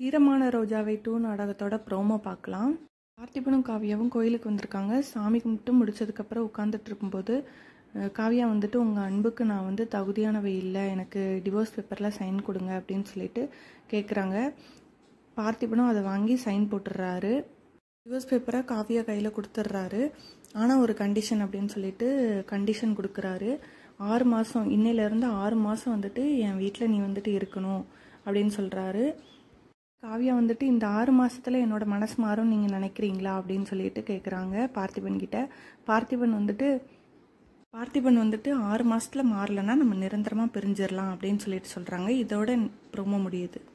ஈரமான ரோஜாவை two நாடகத்தோட promo பார்க்கலாம் பார்த்திபனும் காவியாவும் கோயிலுக்கு வந்திருக்காங்க சாமி கும்பிட்டு முடிச்சதுக்கப்புறம் உட்காந்துட்டு இருக்கும்போது அஹ், காவியா வந்துட்டு உங்கள் அன்புக்கு நான் வந்து தகுதியானவை இல்லை எனக்கு டிவோர்ஸ் பேப்பரில் சைன் கொடுங்க அப்படின்னு சொல்லிட்டு கேட்குறாங்க பார்த்திபனும் அதை வாங்கி சைன் போட்டுடுறாரு டிவோர்ஸ் பேப்பரை காவியா கையில் கொடுத்துட்றாரு ஆனால் ஒரு கண்டிஷன் அப்படின்னு சொல்லிட்டு கண்டிஷன் கொடுக்குறாரு ஆறு மாதம் இன்னையிலேருந்து ஆறு மாதம் வந்துட்டு என் வீட்டில் நீ வந்துட்டு இருக்கணும் அப்படின்னு சொல்கிறாரு காவியா வந்துட்டு இந்த ஆறு மாசத்துல என்னோட மனசு மாறும் நீங்கள் நினைக்கிறீங்களா அப்படின்னு சொல்லிட்டு கேட்குறாங்க பார்த்திபன் கிட்ட பார்த்திபன் வந்துட்டு பார்த்திபன் வந்துட்டு ஆறு மாசத்துல மாறலைன்னா நம்ம நிரந்தரமாக பிரிஞ்சிடலாம் அப்படின்னு சொல்லிட்டு சொல்கிறாங்க இதோட ப்ரோமோ முடியுது